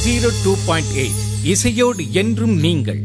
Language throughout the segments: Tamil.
ஜீரோ டூ பாயிண்ட் எயிட் இசையோடு என்றும் நீங்கள்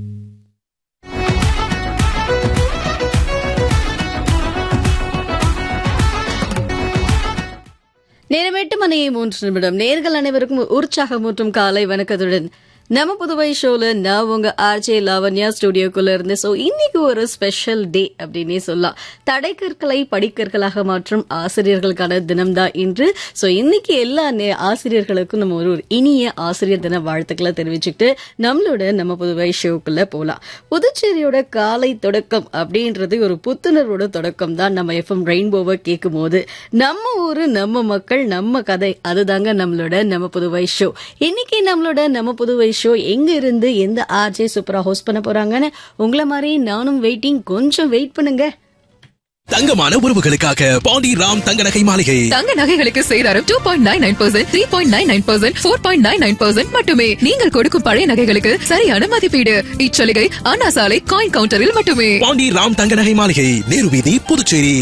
நேரம் எட்டு மணி மூன்று நிமிடம் நேர்கள் அனைவருக்கும் உற்சாகமூட்டும் காலை வணக்கத்துடன் நம்ம புதுவை ஷோல நான் உங்க ஆர்ஜே லாவண்யா ஸ்டுடியோக்குள்ள இருந்து ஸோ இன்னைக்கு ஒரு ஸ்பெஷல் டே அப்படின்னே சொல்லலாம் தடைக்கற்களை படிக்கற்களாக மாற்றும் ஆசிரியர்களுக்கான தினம் தான் இன்று ஸோ இன்னைக்கு எல்லா நே- ஆசிரியர்களுக்கும் நம்ம ஒரு ஒரு இனிய ஆசிரியர் தின வாழ்த்துக்களை தெரிவிச்சுக்கிட்டு நம்மளோட நம்ம புதுவை ஷோக்குள்ள போகலாம் புதுச்சேரியோட காலை தொடக்கம் அப்படின்றது ஒரு புத்துணர்வோட தொடக்கம் தான் நம்ம எஃப்எம் ரெயின்போவை கேட்கும் போது நம்ம ஊரு நம்ம மக்கள் நம்ம கதை அதுதாங்க நம்மளோட நம்ம புதுவை ஷோ இன்னைக்கு நம்மளோட நம்ம புதுவை ஷோ எங்க இருந்து எந்த ஆர்ஜே சூப்பரா ஹோஸ்ட் பண்ண போறாங்கன்னு உங்களை மாதிரி நானும் வெயிட்டிங் கொஞ்சம் வெயிட் பண்ணுங்க தங்கமான உறவுகளுக்காக பாண்டி ராம் தங்க நகை மாளிகை தங்க நகைகளுக்கு சேதாரம் two point nine nine percent three point nine nine percent four point nine nine percent மட்டுமே நீங்கள் கொடுக்கும் பழைய நகைகளுக்கு சரியான மதிப்பீடு இச்சலுகை அண்ணா சாலை காயின் கவுண்டரில் மட்டுமே பாண்டி ராம் தங்க நகை மாளிகை நேரு வீதி புதுச்சேரி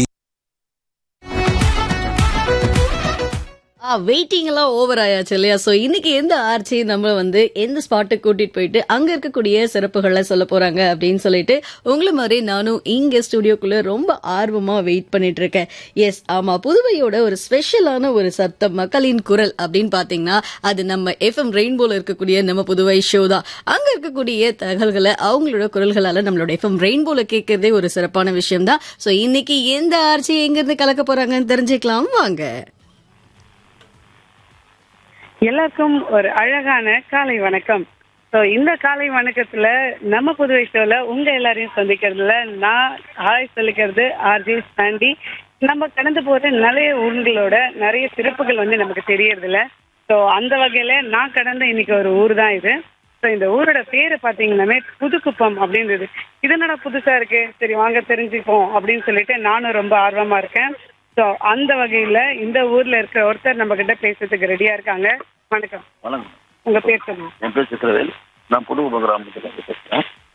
ஆ வெயிட்டிங் எல்லாம் ஓவர் ஆயாச்சு இல்லையா சோ இன்னைக்கு எந்த ஆர்ச்சி நம்ம வந்து எந்த ஸ்பாட்டுக்கு கூட்டிட்டு போயிட்டு அங்க இருக்கக்கூடிய சிறப்புகளை சொல்ல போறாங்க அப்படின்னு சொல்லிட்டு உங்களை மாதிரி நானும் இங்க ஸ்டுடியோக்குள்ள ரொம்ப ஆர்வமா வெயிட் பண்ணிட்டு இருக்கேன் எஸ் ஆமா புதுவையோட ஒரு ஸ்பெஷலான ஒரு சத்தம் மக்களின் குரல் அப்படின்னு பாத்தீங்கன்னா அது நம்ம எஃப்எம் ரெயின்போல இருக்கக்கூடிய நம்ம புதுவை ஷோ தான் அங்க இருக்கக்கூடிய தகவல்களை அவங்களோட குரல்களால நம்மளோட எஃப்எம் ரெயின்போல கேட்கறதே ஒரு சிறப்பான விஷயம் தான் சோ இன்னைக்கு எந்த ஆர்ச்சி எங்க இருந்து கலக்க போறாங்கன்னு தெரிஞ்சுக்கலாம் வாங்க எல்லாருக்கும் ஒரு அழகான காலை வணக்கம் ஸோ இந்த காலை வணக்கத்துல நம்ம புதுவை ஷோல உங்க எல்லாரையும் சந்திக்கிறதுல நான் ஹாய் சொல்லிக்கிறது ஆர்ஜே சாண்டி நம்ம கடந்து போற நிறைய ஊர்களோட நிறைய சிறப்புகள் வந்து நமக்கு தெரியறதில்ல ஸோ அந்த வகையில நான் கடந்த இன்னைக்கு ஒரு ஊர் தான் இது ஸோ இந்த ஊரோட பேரை பார்த்தீங்கன்னாமே புதுக்குப்பம் அப்படின்றது இது என்னடா புதுசா இருக்கு சரி வாங்க தெரிஞ்சுப்போம் அப்படின்னு சொல்லிட்டு நானும் ரொம்ப ஆர்வமா இருக்கேன் ஸோ அந்த வகையில இந்த ஊர்ல இருக்கிற ஒருத்தர் நம்ம கிட்ட பேசுறதுக்கு ரெடியா இருக்காங்க வணக்கம் வணக்கம் உங்க பேர் சொல்லுங்க என் பேர் சித்திரவேல் நான் புதுகுப்பம் கிராமத்துல இருந்து பேசுறேன்